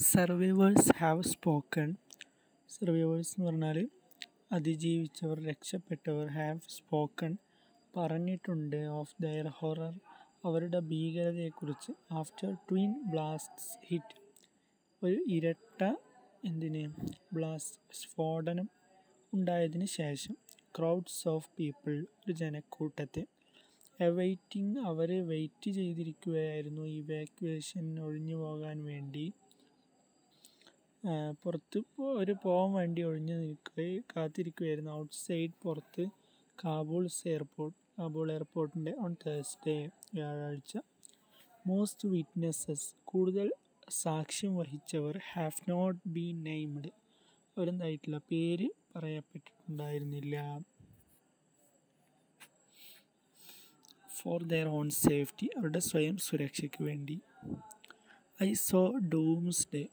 survivors have spoken survivors എന്ന് പറഞ്ഞാൽ അതിജീവിച്ചവർ രക്ഷപ്പെട്ടവർ ഹാവ് സ്പോക്കൺ പറഞ്ഞിട്ടുണ്ട് ഓഫ് ദയർ ഹൊറർ അവരുടെ ഭീകരതയെക്കുറിച്ച് ആഫ്റ്റർ ട്വിൻ ബ്ലാസ്റ്റ്സ് ഹിറ്റ് ഒരു ഇരട്ട എന്തിന് ബ്ലാസ്റ്റ് സ്ഫോടനം ഉണ്ടായതിന് ശേഷം ക്രൗഡ്സ് ഓഫ് പീപ്പിൾ ഒരു ജനക്കൂട്ടത്തെ അവൈറ്റിംഗ് അവർ വെയിറ്റ് ചെയ്തിരിക്കുകയായിരുന്നു ഇവാക്യുവേഷൻ ഒഴിഞ്ഞു പോകാൻ വേണ്ടി പുറത്ത് ഒരു പോകാൻ വേണ്ടി ഒഴിഞ്ഞു നിൽക്കുകയും കാത്തിരിക്കുകയായിരുന്നു ഔട്ട്സൈഡ് പുറത്ത് കാബൂൾസ് എയർപോർട്ട് കാബൂൾ എയർപോർട്ടിൻ്റെ ഓൺ തേഴ്സ്ഡേ വ്യാഴാഴ്ച മോസ്റ്റ് വിറ്റ്നസ്സസ് കൂടുതൽ സാക്ഷ്യം വഹിച്ചവർ ഹാവ് നോട്ട് ബീൻ നെയ്മഡ് അവരെന്തായിട്ടില്ല പേര് പറയപ്പെട്ടിട്ടുണ്ടായിരുന്നില്ല ഫോർ ദെയർ ഓൺ സേഫ്റ്റി അവരുടെ സ്വയം സുരക്ഷയ്ക്ക് വേണ്ടി ഐ സോ ഡൂംസ് ഡേ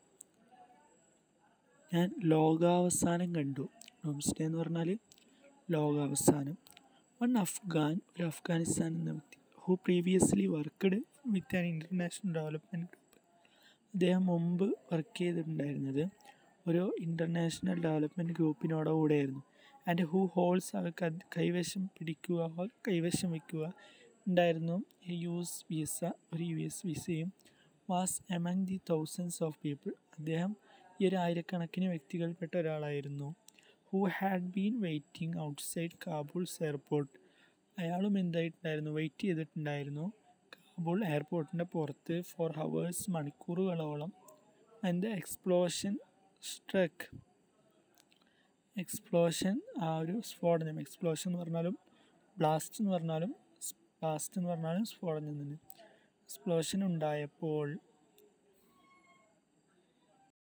ഞാൻ ലോകാവസാനം കണ്ടു ഡൂംസ് ഡേ എന്ന് പറഞ്ഞാൽ ലോകാവസാനം വൺ അഫ്ഗാൻ ഒരു അഫ്ഗാനിസ്ഥാൻ എന്ന വ്യക്തി who previously worked with an international development group അദ്ദേഹം മുമ്പ് വർക്ക് ചെയ്തിട്ടുണ്ടായിരുന്നത് ഒരു ഇൻ്റർനാഷണൽ ഡെവലപ്മെൻറ്റ് ഗ്രൂപ്പിനോടുകൂടെയായിരുന്നു ആൻഡ് ഹൂ ഹോൾസ് അവർ കൈവശം പിടിക്കുക കൈവശം വയ്ക്കുക ഉണ്ടായിരുന്നു യു എസ് വിസ ഒരു യു എസ് വിസയും was among the thousands of people അദ്ദേഹം ഈ ഒരു ആയിരക്കണക്കിന് വ്യക്തികൾപ്പെട്ട ഒരാളായിരുന്നു who had been waiting outside Kabul's airport അയാളും എന്തായിട്ടുണ്ടായിരുന്നു വെയിറ്റ് ചെയ്തിട്ടുണ്ടായിരുന്നു കാബൂൾ എയർപോർട്ടിൻ്റെ പുറത്ത് ഫോർ ഹവേഴ്സ് മണിക്കൂറുകളോളം ആൻഡ് എക്സ്പ്ലോഷൻ സ്ട്രക്ക് എക്സ്പ്ലോഷൻ ആ ഒരു സ്ഫോടനം എക്സ്പ്ലോഷൻ എന്ന് പറഞ്ഞാലും ബ്ലാസ്റ്റ് എന്ന് പറഞ്ഞാലും ബ്ലാസ്റ്റ് എന്ന് പറഞ്ഞാലും സ്ഫോടനം തന്നെ എക്സ്പ്ലോഷൻ ഉണ്ടായപ്പോൾ